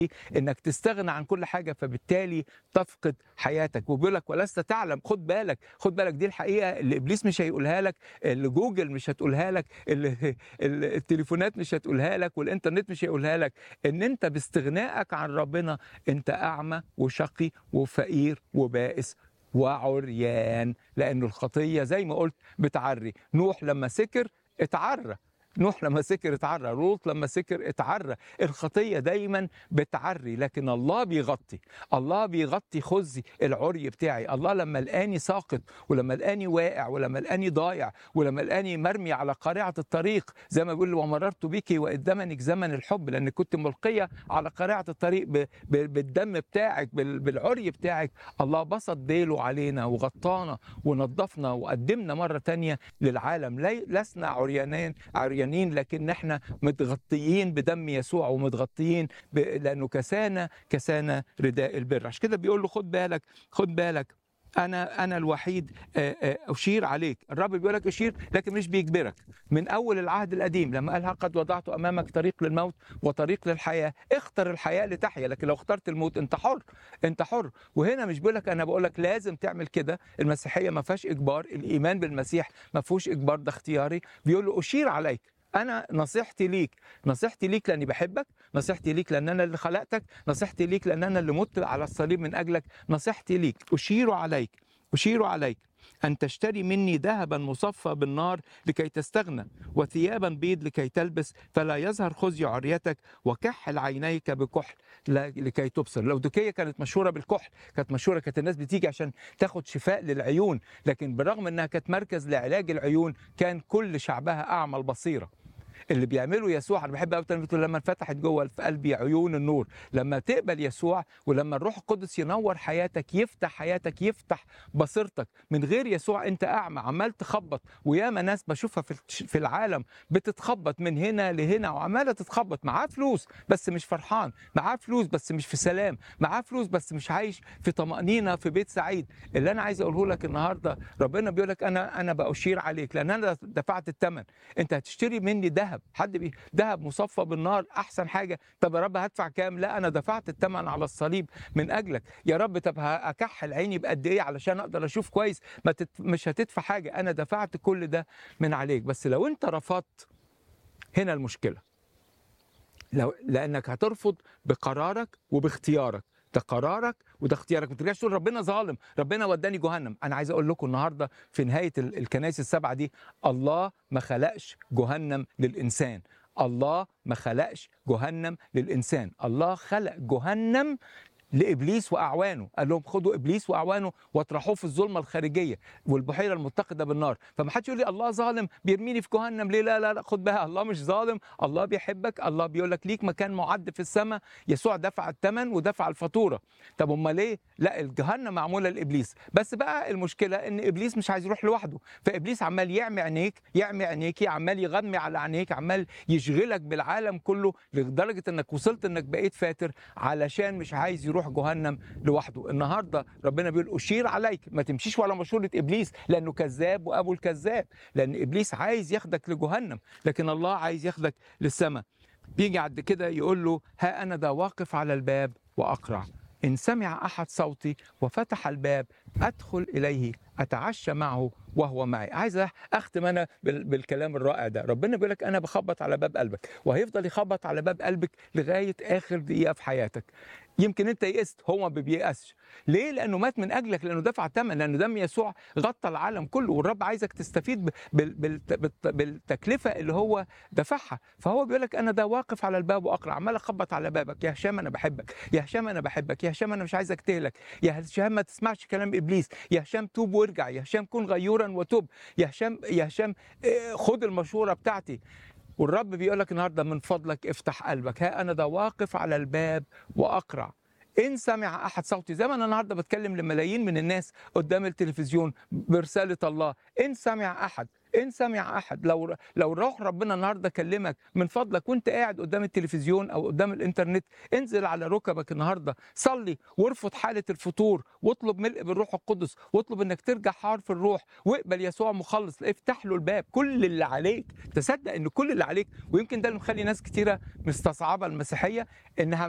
انك تستغنى عن كل حاجه فبالتالي تفقد حياتك وبيقول لك ولست تعلم خد بالك خد بالك دي الحقيقه اللي ابليس مش هيقولها لك اللي جوجل مش هتقولها لك اللي اللي التليفونات مش هتقولها لك والانترنت مش هيقولها لك ان انت باستغنائك عن ربنا انت اعمى وشقي وفقير وبائس وعريان لأن الخطية زي ما قلت بتعري نوح لما سكر اتعرى نوح لما سكر اتعرى لوط لما سكر اتعرى الخطيه دايما بتعري لكن الله بيغطي الله بيغطي خزي العري بتاعي الله لما لقاني ساقط ولما لقاني واقع ولما لقاني ضايع ولما لقاني مرمي على قارعه الطريق زي ما بيقول ومررت بك وإذ زمنك زمن الحب لان كنت ملقيه على قارعه الطريق ب- ب- بالدم بتاعك بال- بالعري بتاعك الله بسط ديله علينا وغطانا ونظفنا وقدمنا مره تانية للعالم لي- لسنا عريانين عريانين لكن احنا متغطيين بدم يسوع ومتغطيين ب... لانه كسانا كسانا رداء البر عشان كده بيقول له خد بالك خد بالك انا انا الوحيد آه، آه، اشير عليك الرب بيقول لك اشير لكن مش بيجبرك من اول العهد القديم لما قال ها قد وضعت امامك طريق للموت وطريق للحياه اختر الحياه لتحيا لكن لو اخترت الموت انت حر انت حر وهنا مش بقول لك انا بقول لك لازم تعمل كده المسيحيه ما فيهاش اجبار الايمان بالمسيح ما فيهوش اجبار ده اختياري بيقول له اشير عليك انا نصيحتي ليك نصيحتي ليك لاني بحبك نصيحتي ليك لان انا اللي خلقتك نصيحتي ليك لان انا اللي مت على الصليب من اجلك نصيحتي ليك اشير عليك اشير عليك أن تشتري مني ذهبا مصفى بالنار لكي تستغنى وثيابا بيض لكي تلبس فلا يظهر خزي عريتك وكحل عينيك بكحل لا- لكي تبصر لودوكية كانت مشهورة بالكحل كانت مشهورة كانت الناس بتيجي عشان تاخد شفاء للعيون لكن بالرغم أنها كانت مركز لعلاج العيون كان كل شعبها أعمى البصيرة اللي بيعمله يسوع انا بحب قوي تلميذه لما انفتحت جوه في قلبي عيون النور لما تقبل يسوع ولما الروح القدس ينور حياتك يفتح حياتك يفتح بصيرتك من غير يسوع انت اعمى عمال تخبط وياما ناس بشوفها في الش- في العالم بتتخبط من هنا لهنا وعماله تتخبط معاه فلوس بس مش فرحان معاه فلوس بس مش في سلام معاه فلوس بس مش عايش في طمأنينة في بيت سعيد اللي انا عايز اقوله لك النهارده ربنا بيقول لك انا انا بأشير عليك لان انا دفعت الثمن انت هتشتري مني ذهب حد بي ذهب مصفى بالنار احسن حاجه طب يا رب هدفع كام لا انا دفعت الثمن على الصليب من اجلك يا رب طب هكحل عيني بقد ايه علشان اقدر اشوف كويس ما تت... مش هتدفع حاجه انا دفعت كل ده من عليك بس لو انت رفضت هنا المشكله لو لانك هترفض بقرارك وباختيارك ده قرارك وده اختيارك ما ترجعش تقول ربنا ظالم ربنا وداني جهنم انا عايز اقول لكم النهارده في نهايه ال- الكنائس السبعه دي الله ما خلقش جهنم للانسان الله ما خلقش جهنم للانسان الله خلق جهنم لابليس واعوانه قال لهم خدوا ابليس واعوانه واطرحوه في الظلمه الخارجيه والبحيره المتقده بالنار فما حدش يقول لي الله ظالم بيرميني في جهنم ليه لا لا لا خد بقى الله مش ظالم الله بيحبك الله بيقول لك ليك مكان معد في السماء يسوع دفع الثمن ودفع الفاتوره طب امال ليه لا الجهنم معموله لابليس بس بقى المشكله ان ابليس مش عايز يروح لوحده فابليس عمال يعمي عينيك يعمي عينيكي عمال يغمي على عينيك عمال يشغلك بالعالم كله لدرجه انك وصلت انك بقيت فاتر علشان مش عايز يروح جهنم لوحده النهارده ربنا بيقول اشير عليك ما تمشيش ولا مشوره ابليس لانه كذاب وابو الكذاب لان ابليس عايز ياخدك لجهنم لكن الله عايز ياخدك للسماء بيجي عند كده يقول له ها انا ذا واقف على الباب واقرع ان سمع احد صوتي وفتح الباب ادخل اليه اتعشى معه وهو معي عايز اختم انا بال- بالكلام الرائع ده ربنا بيقول لك انا بخبط على باب قلبك وهيفضل يخبط على باب قلبك لغايه اخر دقيقه في حياتك يمكن انت يئست هو ما بييأسش ليه لانه مات من اجلك لانه دفع ثمن لانه دم يسوع غطى العالم كله والرب عايزك تستفيد ب- بال- بالت- بالت- بالتكلفه اللي هو دفعها فهو بيقول لك انا ده واقف على الباب واقرا عمال اخبط على بابك يا هشام انا بحبك يا هشام انا بحبك يا هشام انا مش عايزك تهلك يا هشام ما تسمعش كلام ابليس يا هشام توب وارجع يا هشام كن غيورا وتوب يا هشام يا هشام آه، خد المشوره بتاعتي والرب بيقول لك النهارده من فضلك افتح قلبك ها انا ده واقف على الباب واقرع ان سمع احد صوتي زي ما انا النهارده بتكلم لملايين من الناس قدام التلفزيون برساله الله ان سمع احد ان سمع احد لو لو روح ربنا النهارده كلمك من فضلك وانت قاعد قدام التلفزيون او قدام الانترنت انزل على ركبك النهارده صلي وارفض حاله الفتور واطلب ملء بالروح القدس واطلب انك ترجع حار في الروح واقبل يسوع مخلص افتح له الباب كل اللي عليك تصدق ان كل اللي عليك ويمكن ده اللي مخلي ناس كتيره مستصعبه المسيحيه انها